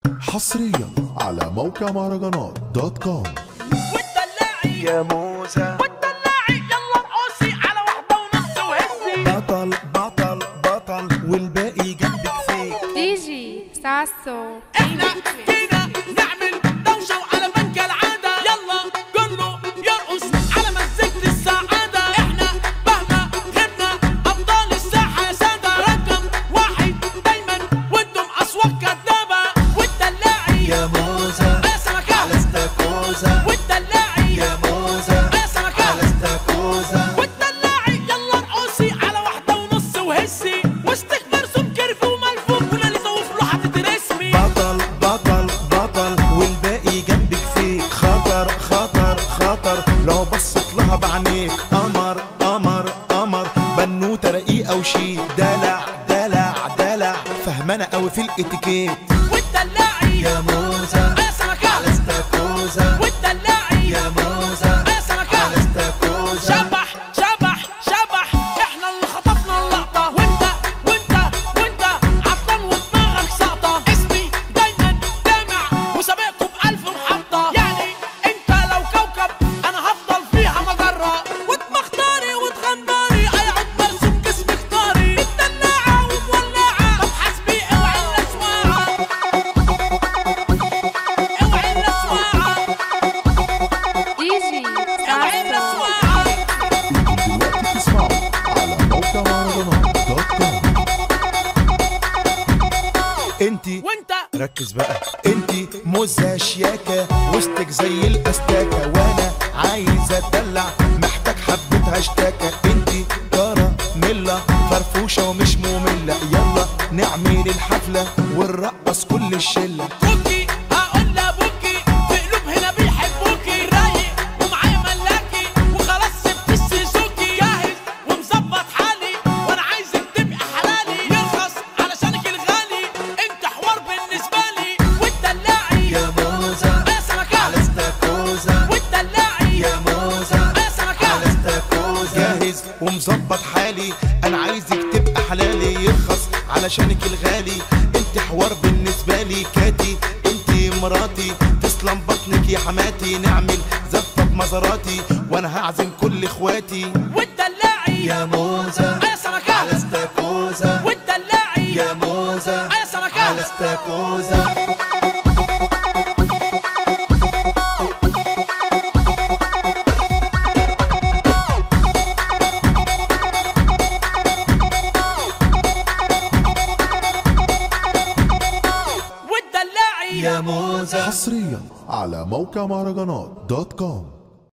حصريا على موقع مهرجانات دوت كوم والدلاعي يا موسى والدلاعي يلا ارقصي على واحدة ونص وهزي بطل بطل بطل والباقي جنبك فيك دي جي ساسو احنا جينا نعمل دوشة وعلى بنك العادة يلا كله يرقص على مزيكة السعادة احنا مهما غبنا ابطال الساحة يا سادة رقم واحد دايما وانتم اصوات كدابة والدلاعي يا موسى يا سمكة على استاكوزا والدلاعي يا موسى يا سمكة على استاكوزا والدلاعي يلا ارقصي على واحدة ونص وهسي وسطك مرسوم كرف وملفوف ولاليزة وفي لوحة تترسمي بطل بطل بطل والباقي جنبك فيك خطر خطر خطر لو بصت لها بعينيك قمر قمر قمر بنوته رقيقه وشيك دلع دلع دلع فهمانه قوي في الاتيكيت والدلاعي يا موسى يا سمكة على استاكوزا والدلاعي يا موسى يا سمكة على استاكوزا شبح شبح شبح احنا اللي خطفنا اللقطة وانت وانت وانت عطلان ودماغك ساقطة اسمي دايما دامع وسابقكم بألف محطة يعني انت لو كوكب انا هفضل فيها مجرة ودماغ طاري وتغنداري ايعد مرسوم جسم اختاري مدلعة ومولعة طب حسبي اوعي الاسواعة اوعي الاسواعة دي جي اوعي ساسو الاسواعة دلوقتي تسمعوا على موقع مهرجانات دوت كوم انتي وانت ركز بقى انتي موزة شياكة وسطك زي الاستاكة وانا عايز اتدلع محتاج حبة هاشتاكة انتي كراميلا فرفوشة ومش مملة يلا نعمل الحفلة ونرقص كل الشلة كوكي هقول لابوكي في قلوب هنا بيحبوكي رايق ومعايا ملاكي وخلاص سبت السيزوكي جاهز ومظبط حالي وانا عايزك تبقى حلالي يرخص علشانك الغالي انت حوار بالنسبه لي والدلاعي يا موزة يا سمكه على استاكوزا والدلاعي يا موزة يا سمكه على استاكوزا جاهز ومظبط حالي انا عايزك تبقى حلالي يرخص علشانك الغالي انت حوار بالنسبه لي كاتي انت مراتي تسلم بطنك يا حماتي نعمل زفه بمزاراتي وانا هعزم كل اخواتي والدلاعي يا موزة يا سمكه على استاكوزا والدلاعي يا موزة يا سمكه على استاكوزا والدلاعي يا موزة حصريا على موقع مهرجانات دوت كوم